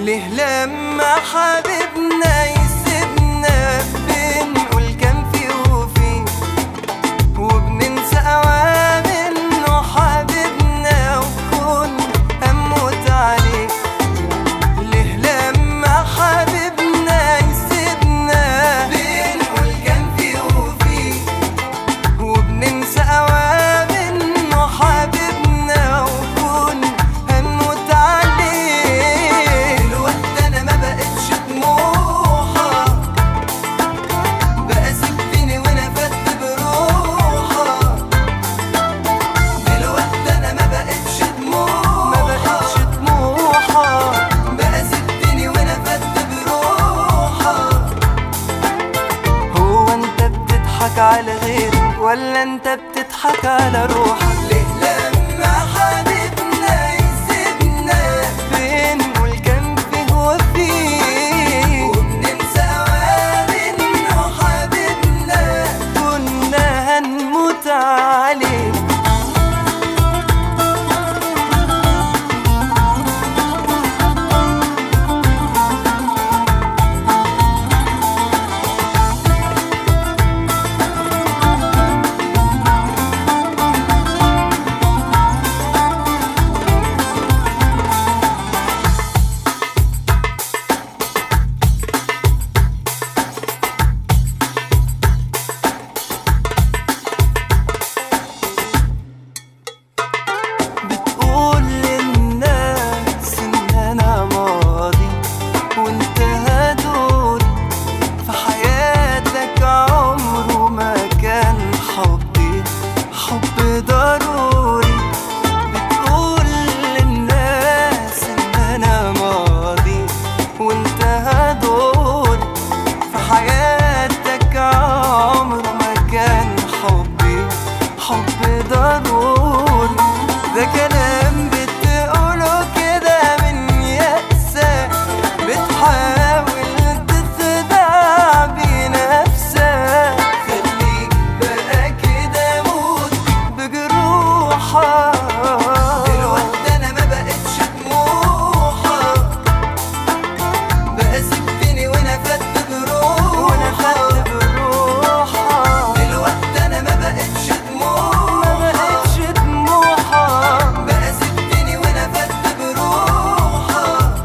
ليه لما حبيبنا يسيبنا بنقول كان في وفي وبننسى اوام انه حبيبنا وكون هموت عليه ليه لما حبيبنا يسيبنا بنقول كان في وفي وبننسى اوام انه حبيبنا وكون هنموت عليه الوقت انا ما بقتش طموحه بقى سبتني وانا فت بروحه دلوقتي انا ما بقتش طموحه ما بقتش طموحه بقى سبتني وانا فت بروحه هو انت بتضحك على غيرك ولا انت بتضحك على روحك ليه لما حبيبنا يسيبنا بنقول كان فيه وفيه وبننسى اوام انه حبيبنا كنا هنموت عليه بتقول للناس ان انا ماضي وانتهى دوري في حياتك عمره ما كان حبي حب ضروري بتقول للناس ان انا ماضي وانتهى دوري في حياتك عمره ما كان حبي حب ضروري ده كلام بتقوله كده من يأسة بتحاول تخدع بنفسك خليك بقى كده موت بجروحك دلوقتي انا ما بقتش طموحة بقى سبتني وانا فت بروحك وانا فت بروحك دلوقتي انا ما بقتش طموحة ما بقتش طموحة بقى سبتني وانا فت بروحك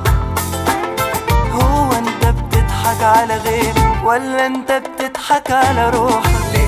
هو انت بتضحك على غيرك ولا انت بتضحك على روحك